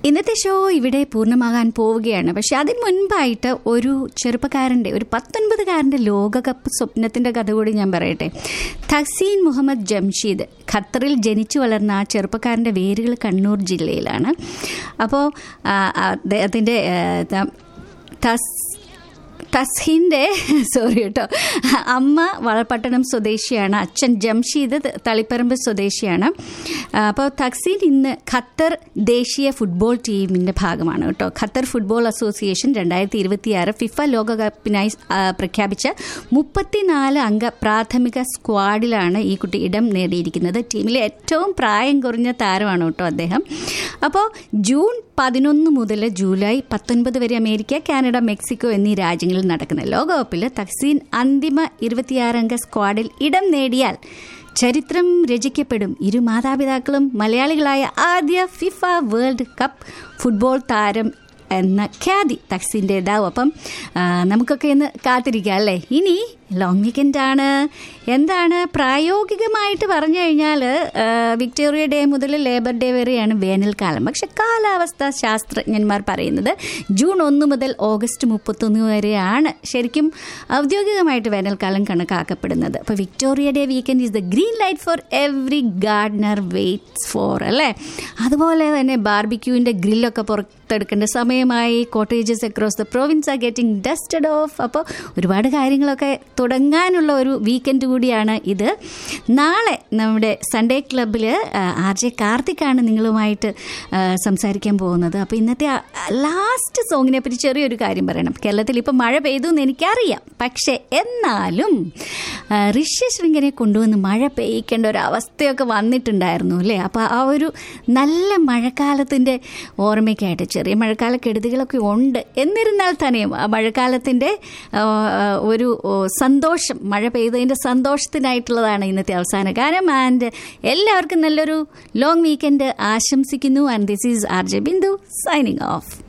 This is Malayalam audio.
ഇന്നത്തെ ഷോ ഇവിടെ പൂർണ്ണമാകാൻ പോവുകയാണ് പക്ഷെ അതിന് മുൻപായിട്ട് ഒരു ചെറുപ്പക്കാരൻ്റെ ഒരു പത്തൊൻപതുകാരൻ്റെ ലോകകപ്പ് സ്വപ്നത്തിൻ്റെ കഥ കൂടി ഞാൻ പറയട്ടെ തഹസീൻ മുഹമ്മദ് ജംഷീദ് ഖത്തറിൽ ജനിച്ചു വളർന്ന ആ ചെറുപ്പക്കാരൻ്റെ വേരുകൾ കണ്ണൂർ ജില്ലയിലാണ് അപ്പോൾ അദ്ദേഹത്തിൻ്റെ തസ് തസ്ഹിൻ്റെ സോറി കേട്ടോ അമ്മ വളപട്ടണം സ്വദേശിയാണ് അച്ഛൻ ജംഷീദ് തളിപ്പറമ്പ് സ്വദേശിയാണ് അപ്പോൾ തക്സീൻ ഇന്ന് ഖത്തർ ദേശീയ ഫുട്ബോൾ ടീമിൻ്റെ ഭാഗമാണ് കേട്ടോ ഖത്തർ ഫുട്ബോൾ അസോസിയേഷൻ രണ്ടായിരത്തി ഇരുപത്തിയാറ് ഫിഫ ലോകകപ്പിനായി പ്രഖ്യാപിച്ച മുപ്പത്തിനാല് അംഗ പ്രാഥമിക സ്ക്വാഡിലാണ് ഈ കുട്ടി ഇടം നേടിയിരിക്കുന്നത് ടീമിലെ ഏറ്റവും പ്രായം കുറഞ്ഞ താരമാണ് കേട്ടോ അദ്ദേഹം അപ്പോൾ ജൂൺ പതിനൊന്ന് മുതൽ ജൂലൈ പത്തൊൻപത് വരെ അമേരിക്ക കാനഡ മെക്സിക്കോ എന്നീ രാജ്യങ്ങളിൽ നടക്കുന്ന ലോകകപ്പിൽ തക്സീൻ അന്തിമ ഇരുപത്തിയാറംഗ സ്ക്വാഡിൽ ഇടം നേടിയാൽ ചരിത്രം രചിക്കപ്പെടും ഇരു മാതാപിതാക്കളും മലയാളികളായ ആദ്യ ഫിഫ വേൾഡ് കപ്പ് ഫുട്ബോൾ താരം എന്ന ഖ്യാതി തക്സിൻ്റെതാവും അപ്പം നമുക്കൊക്കെ ഇന്ന് കാത്തിരിക്കാം അല്ലേ ഇനി ലോങ് വീക്കെൻഡ് ആണ് എന്താണ് പ്രായോഗികമായിട്ട് പറഞ്ഞു കഴിഞ്ഞാൽ വിക്ടോറിയ ഡേ മുതൽ ലേബർ ഡേ വരെയാണ് വേനൽക്കാലം പക്ഷെ കാലാവസ്ഥാ ശാസ്ത്രജ്ഞന്മാർ പറയുന്നത് ജൂൺ ഒന്ന് മുതൽ ഓഗസ്റ്റ് മുപ്പത്തൊന്ന് വരെയാണ് ശരിക്കും ഔദ്യോഗികമായിട്ട് വേനൽക്കാലം കണക്കാക്കപ്പെടുന്നത് അപ്പോൾ Victoria day weekend is the green light for every gardener waits for അല്ലേ അതുപോലെ തന്നെ ബാർബിക്യൂവിൻ്റെ ഗ്രില്ലൊക്കെ പുറത്തെടുക്കേണ്ട സമയമായി cottages across the province are getting dusted off അപ്പോൾ ഒരുപാട് കാര്യങ്ങളൊക്കെ തുടങ്ങാനുള്ള ഒരു വീക്കെൻഡ് കൂടിയാണ് ഇത് നാളെ നമ്മുടെ സൺഡേ ക്ലബിൽ ആർ ജെ കാർത്തിക്കാണ് നിങ്ങളുമായിട്ട് സംസാരിക്കാൻ പോകുന്നത് അപ്പോൾ ഇന്നത്തെ ലാസ്റ്റ് സോങ്ങിനെ പറ്റി ചെറിയൊരു കാര്യം പറയണം കേരളത്തിൽ ഇപ്പോൾ മഴ പെയ്തു എന്ന് എനിക്കറിയാം പക്ഷേ എന്നാലും ഋഷ്യശൃംഖനെ കൊണ്ടുവന്ന് മഴ പെയ്യിക്കേണ്ട ഒരു അവസ്ഥയൊക്കെ വന്നിട്ടുണ്ടായിരുന്നു അല്ലേ അപ്പോൾ ആ ഒരു നല്ല മഴക്കാലത്തിൻ്റെ ഓർമ്മയ്ക്കായിട്ട് ചെറിയ മഴക്കാല കെടുതികളൊക്കെ ഉണ്ട് എന്നിരുന്നാൽ തന്നെയും ആ മഴക്കാലത്തിൻ്റെ ഒരു സന്തോഷം മഴ പെയ്തതിൻ്റെ സന്തോഷത്തിനായിട്ടുള്ളതാണ് ഇന്നത്തെ അവസാന ഗാനം ആൻഡ് എല്ലാവർക്കും നല്ലൊരു ലോങ് വീക്കെൻഡ് ആശംസിക്കുന്നു and this is R J Bindu signing of